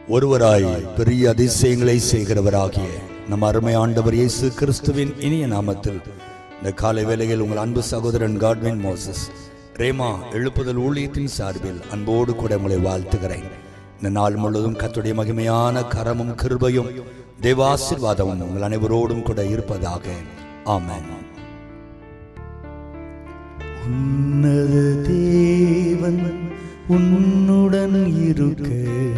ஒருவராய் பெரிய அதிசயங்களை செய்கிறவராகிய நம் அருமை ஆண்டவர் இயேசு கிறிஸ்துவின் இனிய நாமத்தில் இந்த காலை வேளையில் உங்கள் அன்பு சகோதரன் காட்வின் மோசஸ் ரேமா எழுப்புதல் ஊழியத்தின் சார்பில் அன்போடு கூட உங்களை வாழ்த்துகிறேன் இந்த நாள் முழுவதும் கத்துடைய மகிமையான கரமும் கிருபையும் தேவாசிர்வாதமும் உங்கள் அனைவரோடும் கூட இருப்பதாக ஆமென் உன்னத தேவன் உன்னுடன் இருக்க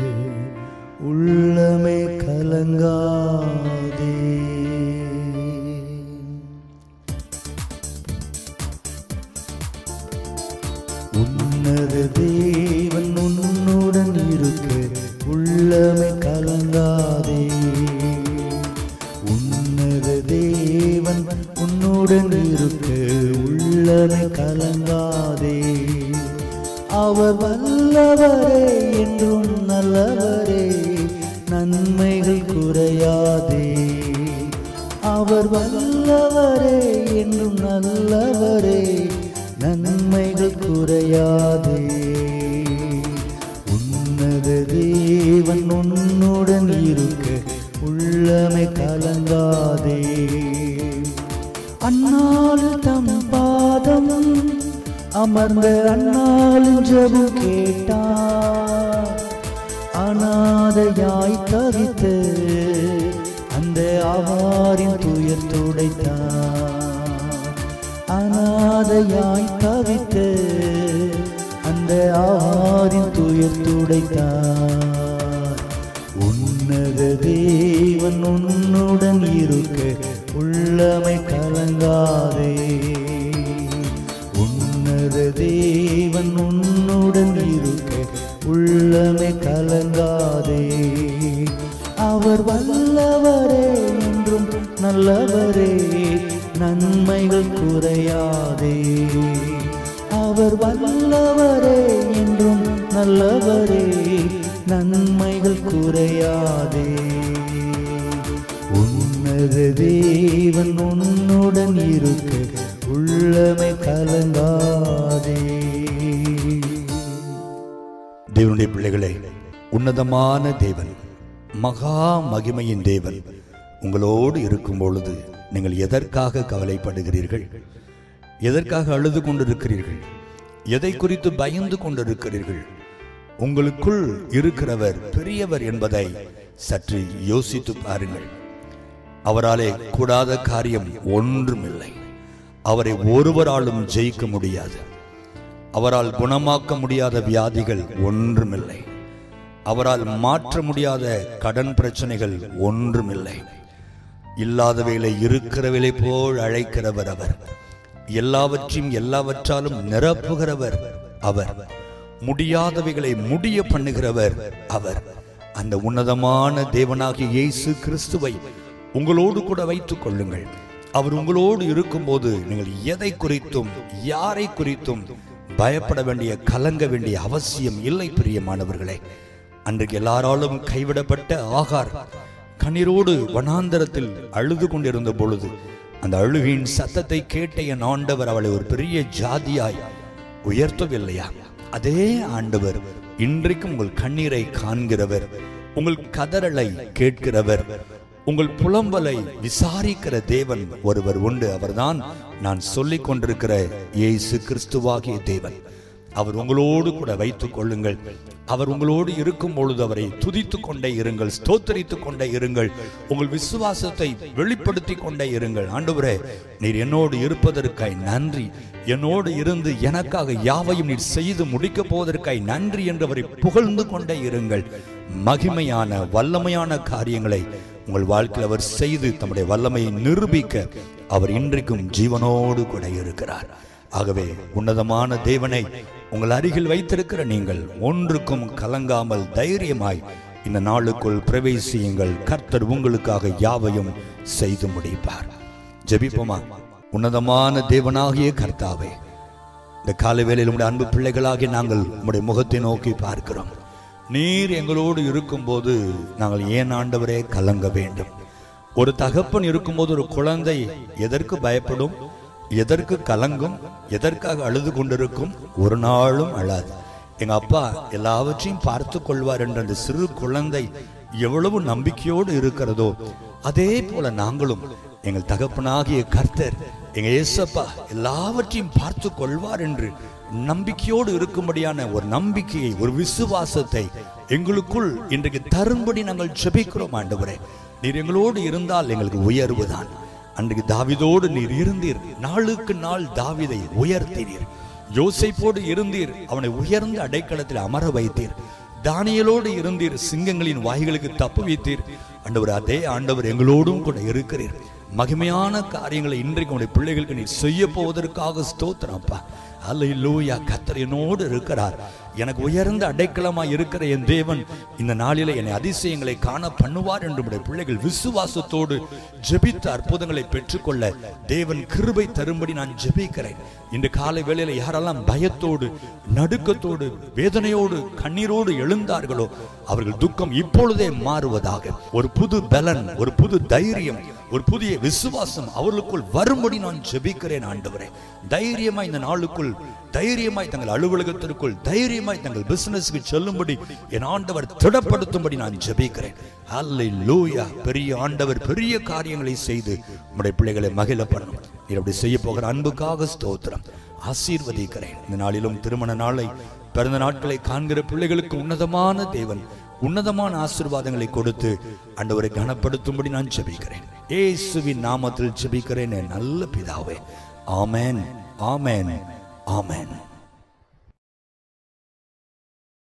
உள்ளமே கலங்காதே உன்னத தேவன் உன்னுடன் இருக்க உள்ளமே கலங்காதே உன்னத தேவன் உன்னுடன் இருக்க உள்ளமே கலங்காதே அவர் வல்லவரே என்றும் நல்லவரே நன்மைகள் குறையாதே அவர் வல்லவரே என்றும் நல்லவரே நன்மைகள் குறையாதே உன்னத தேவன் உன்னுடன் இருக்க உள்ளமை கலங்காதே அந்நாள் தம் பாதம் அமர்ந்த அந்நாளின் ஜெபம் கேட்டார் அநாதையாய் தவித்து அந்த அவாரின் துயர் துடைத்தார் அநாதையாய் தவித்து அந்த ஆரின் துயர் துடைத்தார் உன்னத தேவன் உன்னுடன் இருக்க உள்ளமை கலங்காதே உன்னத தேவன் உன்னுடன் இருக்க உள்ளமை கலங்காதே அவர் வல்லவரே என்றும் நல்லவரே நன்மைகள் குறையாதே அவர் வல்லவரே என்றும் நல்லவரே நன்மைகள் குறையாதே உன்னத தேவன் உன்னுடன் இருக்க உள்ளமை கலங்காதே தேவனுடைய பிள்ளைகளே உன்னதமான தேவன் மகா மகிமையின் தேவன் உங்களோடு இருக்கும் பொழுது நீங்கள் எதற்காக கவலைப்படுகிறீர்கள் எதற்காக அழுது கொண்டிருக்கிறீர்கள் எதை குறித்து பயந்து கொண்டிருக்கிறீர்கள் உங்களுக்குள் இருக்கிறவர் பெரியவர் என்பதை சற்று யோசித்து பாருங்கள் அவராலே கூடாத காரியம் ஒன்றுமில்லை அவரை ஒருவராலும் ஜெயிக்க முடியாது அவரால் குணமாக்க முடியாத வியாதிகள் ஒன்றுமில்லை அவரால் மாற்ற முடியாத கடன் பிரச்சனைகள் ஒன்றுமில்லை இல்லாதவைகளை இருக்கிறவைகளை போல் அழைக்கிறவர் அவர் எல்லாவற்றையும் எல்லாவற்றாலும் நிரப்புகிறவர் அவர் முடியாதவைகளை முடிய பண்ணுகிறவர் அவர் அந்த உன்னதமான தேவனாகிய இயேசு கிறிஸ்துவை உங்களோடு கூட வைத்துக் கொள்ளுங்கள் அவர் உங்களோடு இருக்கும்போது நீங்கள் எதை குறித்தும் யாரை குறித்தும் பயப்பட வேண்டிய கலங்க வேண்டிய அவசியம் இல்லை பிரியமானவர்களே அன்றைக்கு எல்லாராலும் கைவிடப்பட்ட ஆகார் கண்ணீரோடு வனாந்தரத்தில் அழுது கொண்டிருந்த பொழுது அந்த அழுகையின் சத்தத்தை கேட்ட என் ஆண்டவர் அவளை ஒரு பெரிய ஜாதியாய் உயர்த்தவில்லையா அதே ஆண்டவர் இன்றைக்கும் உங்கள் கண்ணீரை காண்கிறவர் உங்கள் கதறலை கேட்கிறவர் உங்கள் புலம்பலை விசாரிக்கிற தேவன் ஒருவர் உண்டு அவர்தான் நான் சொல்லிக் கொண்டிருக்கிற இயேசு கிறிஸ்துவாகிய தேவன் அவர் உங்களோடு கூட வைத்துக் கொள்ளுங்கள் அவர் உங்களோடு இருக்கும் பொழுது அவரை துதித்துக் கொண்டே இருங்கள் ஸ்தோத்தரித்துக் கொண்டே இருங்கள் உங்கள் விசுவாசத்தை வெளிப்படுத்தி கொண்டே இருங்கள் ஆண்டவரே நீர் என்னோடு இருப்பதற்காய் நன்றி என்னோடு இருந்து எனக்காக யாவையும் நீர் செய்து முடிக்கப் போவதற்காய் நன்றி என்று அவரை புகழ்ந்து கொண்டே இருங்கள் மகிமையான வல்லமையான காரியங்களை உங்கள் வாழ்க்கையில் அவர் செய்து தம்முடைய வல்லமையை நிரூபிக்க அவர் இன்றைக்கும் ஜீவனோடு கூட இருக்கிறார் ஆகவே உன்னதமான தேவனை உங்கள் அருகில் வைத்திருக்கிற நீங்கள் ஒன்றுக்கும் கலங்காமல் தைரியமாய் இந்த நாளுக்குள் பிரவேசியுங்கள் கர்த்தர் உங்களுக்காக யாவையும் செய்து முடிப்பார் ஜெபிப்போமா உன்னதமான தேவனாகிய கர்த்தாவே இந்த காலை வேளையில் உடைய அன்பு பிள்ளைகளாகி நாங்கள் உம்முடைய முகத்தை நோக்கி பார்க்கிறோம் நீர் எங்களோடு இருக்கும்போது நாங்கள் ஏன் ஆண்டவரே கலங்க வேண்டும் ஒரு தகப்பன் இருக்கும்போது ஒரு குழந்தை எதற்கு பயப்படும் எதற்கு கலங்கும் எதற்காக அழுது கொண்டிருக்கும் ஒரு நாளும் அழாது எங்க அப்பா எல்லாவற்றையும் பார்த்து கொள்வார் என்ற அந்த சிறு குழந்தை எவ்வளவு நம்பிக்கையோடு இருக்கிறதோ அதே போல நாங்களும் எங்கள் தகப்பனாகிய கர்த்தர் எங்க ஏசப்பா எல்லாவற்றையும் பார்த்து கொள்வார் என்று நம்பிக்கையோடு இருக்கும்படியான ஒரு நம்பிக்கையை ஒரு விசுவாசத்தை எங்களுக்குள் இன்றைக்கு தரும்படி நாங்கள் ஜெபிக்கிறோம் ஆண்டவரே நீர் எங்களோடு இருந்தால் எங்களுக்கு உயர்வுதான் அன்றைக்கு தாவிதோடு நீர் இருந்தீர் நாளுக்கு நாள் தாவிதை உயர்த்தினீர் யோசைப்போடு இருந்தீர் அவனை உயர்ந்த அடைக்கலத்தில் அமர வைத்தீர் தானியலோடு இருந்தீர் சிங்கங்களின் வாய்களுக்கு தப்பு வைத்தீர் ஆண்டவர் அதே ஆண்டவர் எங்களோடும் கூட இருக்கிறீர் மகிமையான காரியங்களை இன்றைக்கு உடைய பிள்ளைகளுக்கு நீர் செய்ய போவதற்காக ஸ்தோத்திரம் அப்பா அல்லையிலூயா கத்தர் என்னோடு இருக்கிறார் எனக்கு உயர்ந்த அடைக்கலமா இருக்கிற என் தேவன் இந்த நாளிலே என்னை அதிசயங்களை காண பண்ணுவார் என்று உடைய பிள்ளைகள் விசுவாசத்தோடு ஜெபித்த அற்புதங்களை பெற்றுக்கொள்ள தேவன் கிருபை தரும்படி நான் ஜெபிக்கிறேன் இன்று காலை வேளையில யாரெல்லாம் பயத்தோடு நடுக்கத்தோடு வேதனையோடு கண்ணீரோடு எழுந்தார்களோ அவர்கள் துக்கம் இப்பொழுதே மாறுவதாக ஒரு புது பலன் ஒரு புது தைரியம் ஒரு புதிய விசுவாசம் அவர்களுக்குள் வரும்படி நான் ஜெபிக்கிறேன் ஆண்டவரே தைரியமாய் இந்த நாளுக்குள் தைரியமாய் தங்கள் அலுவலகத்திற்குள் தைரியமாய் தங்கள் பிசினஸ்க்கு செல்லும்படி என் ஆண்டவர் திடப்படுத்தும்படி நான் ஜெபிக்கிறேன் அல்லேலூயா பெரிய ஆண்டவர் பெரிய காரியங்களை செய்து உம்முடைய பிள்ளைகளை மகிழ பண்ணும் நீர் அப்படி செய்ய போகிற அன்புக்காக ஸ்தோத்திரம் ஆசீர்வதிக்கிறேன் இந்த நாளிலும் திருமண நாளை பிறந்த நாட்களை காண்கிற பிள்ளைகளுக்கு உன்னதமான தேவன் உன்னதமான ஆசீர்வாதங்களை கொடுத்து ஆண்டவரை கனப்படுத்தும்படி நான் ஜெபிக்கிறேன் இயேசுவின் நாமத்தில் ஜெபிக்கிறேன் என் நல்ல பிதாவே ஆமென் ஆமென் ஆமென்